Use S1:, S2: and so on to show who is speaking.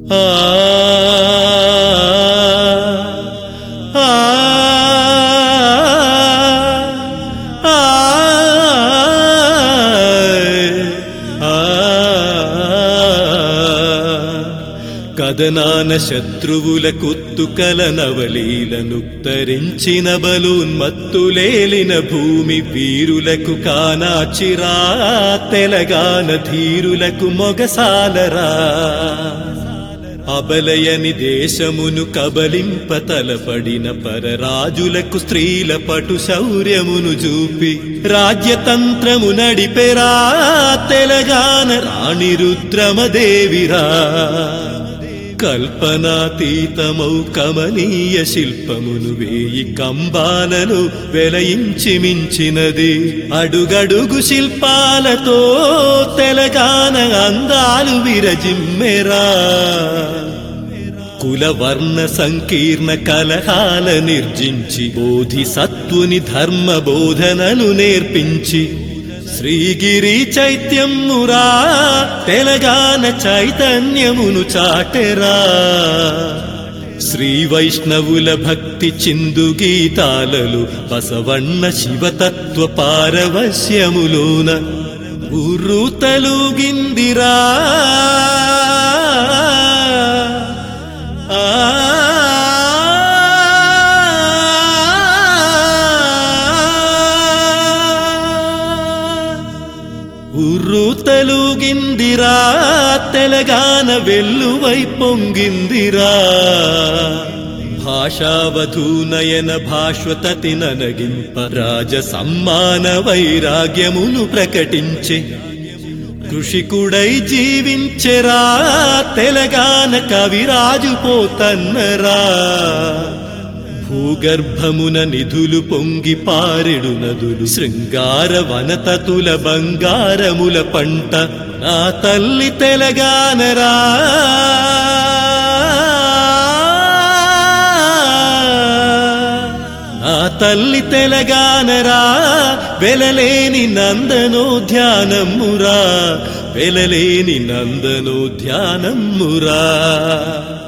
S1: ఆ ఆ ఆ కదనాన శత్రువుల కుత్తుకల నవలీలనుత్తరించిన బలోన్మత్తులేలిన భూమి వీరులకు కానాచిరా తెలగాన ధీరులకు మొగసాలరా అబలయని దేశమును కబలింప తలపడిన పరరాజులకు స్త్రీల పటు శౌర్యమును చూపి రాజ్యతంత్రము నడిపెరా తెలంగాణ రాణి రుద్రమదేవిరా కల్పనాతీతమౌ కమనీయ శిల్పమును వేయి కంబాలను వెలయించి మించినది అడుగడుగు శిల్పాలతో తెలంగాణ అందాలు విరజిమ్మెరా కులవర్ణ సంకీర్ణ కలహాల నిర్జించి బోధి సత్వుని ధర్మ బోధనలు నేర్పించి శ్రీగిరి చైత్యమురా తెలంగాణ చైతన్యమును చాటెరా శ్రీ వైష్ణవుల భక్తి చిందు గీతాలలు బసవಣ್ణ శివతత్వ పారవశ్యములోన ఉర్రుతలుగిందిరా ఆ ఉర్రుతలుగిందిరా తెలంగాణ వెల్లువై పొంగిందిరా భాషావధూనయన భాష్వతతి ననగింప రాజ సమ్మాన వైరాగ్యమును ప్రకటించే కృషికుడై జీవించెరా తెలంగాణ కవిరాజు పోతన్నరా భూగర్భమున నిధులు పొంగి పారెడు నదులు శృంగార వనతతుల బంగారముల పంట నా తల్లి తెలంగాణరా నా తల్లి తెలంగాణరా వెలలేని నందనో ధ్యానమురా వెలలేని నందనో ధ్యానమురా